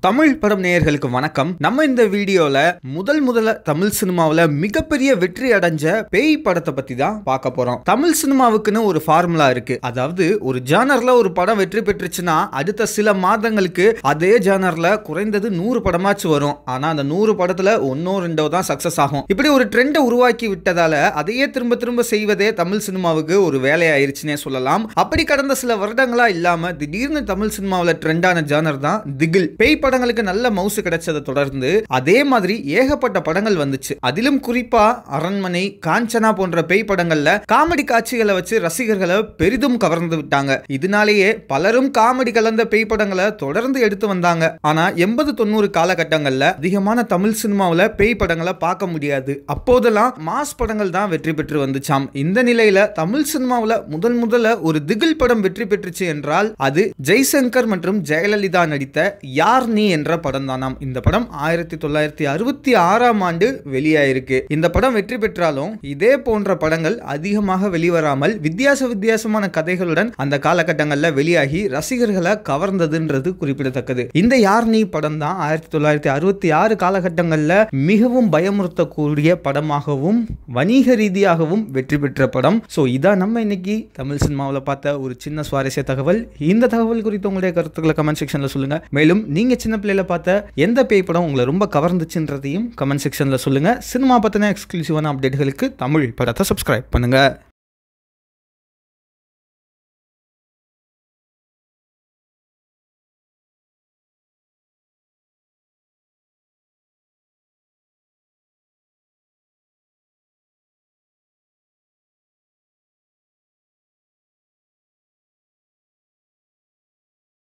தமிழ் படம் நேயர்களுக்கு வணக்கம் நம்ம இந்த வீடியோல முதல் முதல்ல தமிழ் சினிமாவில் மிகப்பெரிய வெற்றி அடைஞ்ச பேய் படத்தை பத்தி தான் பார்க்க போறோம் தமிழ் சினிமாவுக்குன்னு ஒரு ஃபார்முலா இருக்கு அதாவது ஒரு ஜானர்ல ஒரு படம் வெற்றி பெற்றுச்சுன்னா அடுத்த சில மாதங்களுக்கு அதே ஜானர்ல குறைந்தது நூறு படமாச்சு வரும் ஆனா அந்த நூறு படத்துல ஒன்னோ ரெண்டோ தான் சக்சஸ் ஆகும் இப்படி ஒரு ட்ரெண்டை உருவாக்கி விட்டதால அதையே திரும்ப திரும்ப செய்வதே தமிழ் சினிமாவுக்கு ஒரு வேலையாயிருச்சுன்னே சொல்லலாம் அப்படி கடந்த சில வருடங்களா இல்லாம திடீர்னு தமிழ் சினிமாவில் ட்ரெண்டான ஜானர் தான் திகில் பேய் படங்களுக்கு நல்ல மவுசு கிடைச்சதை தொடர்ந்து அதே மாதிரி ஏகப்பட்ட படங்கள் வந்துச்சு அதிலும் குறிப்பா அரண்மனை காஞ்சனா போன்ற பேய் படங்கள்ல காமெடி காட்சிகளை வச்சு ரசிகர்களை பெரிதும் கவர்ந்து விட்டாங்க இதனாலேயே பலரும் காமெடி கலந்த பேய் படங்களை தொடர்ந்து எடுத்து வந்தாங்க ஆனா எண்பது தொண்ணூறு காலகட்டங்கள்ல அதிகமான தமிழ் சினிமாவில் பேய் படங்களை பார்க்க முடியாது அப்போதெல்லாம் மாஸ் படங்கள் தான் வெற்றி பெற்று வந்துச்சாம் இந்த நிலையில தமிழ் சினிமாவில் முதல் முதல்ல ஒரு திகில் படம் வெற்றி பெற்றுச்சு என்றால் அது ஜெய்சங்கர் மற்றும் ஜெயலலிதா நடித்த யார் நீ என்ற படம் தானாம் இந்த படம் ஆயிரத்தி தொள்ளாயிரத்தி அறுபத்தி ஆறாம் ஆண்டு வெளியாயிருக்கு இந்த படம் வெற்றி பெற்றாலும் இதே போன்ற படங்கள் அதிகமாக வெளிவராமல் வித்தியாச வித்தியாசமான கதைகளுடன் அந்த காலகட்டங்களில் வெளியாகி ரசிகர்களை கவர்ந்ததுன்றது குறிப்பிடத்தக்கது இந்த யார் நீ படம் தான் ஆயிரத்தி தொள்ளாயிரத்தி அறுபத்தி ஆறு காலகட்டங்களில் மிகவும் பயமுறுத்தக்கூடிய படமாகவும் வணிக ரீதியாகவும் வெற்றி பெற்ற படம் ஸோ இதான் நம்ம இன்னைக்கு தமிழ் சினிமாவில் பார்த்த ஒரு சின்ன சுவாரஸ்ய தகவல் இந்த தகவல் குறித்து உங்களுடைய கருத்துக்களை கமெண்ட் செக்ஷனில் சொல்லுங்க மேலும் நீங்க சின்ன பிள்ளையில பார்த்த எந்த பேய் படம் உங்களை ரொம்ப கவர்ந்துச்சுன்றதையும் கமெண்ட் செக்ஷனில் சொல்லுங்க சினிமா பற்றின எக்ஸ்க்ளூசிவான அப்டேட்களுக்கு தமிழ் படத்தை சப்ஸ்கிரைப் பண்ணுங்க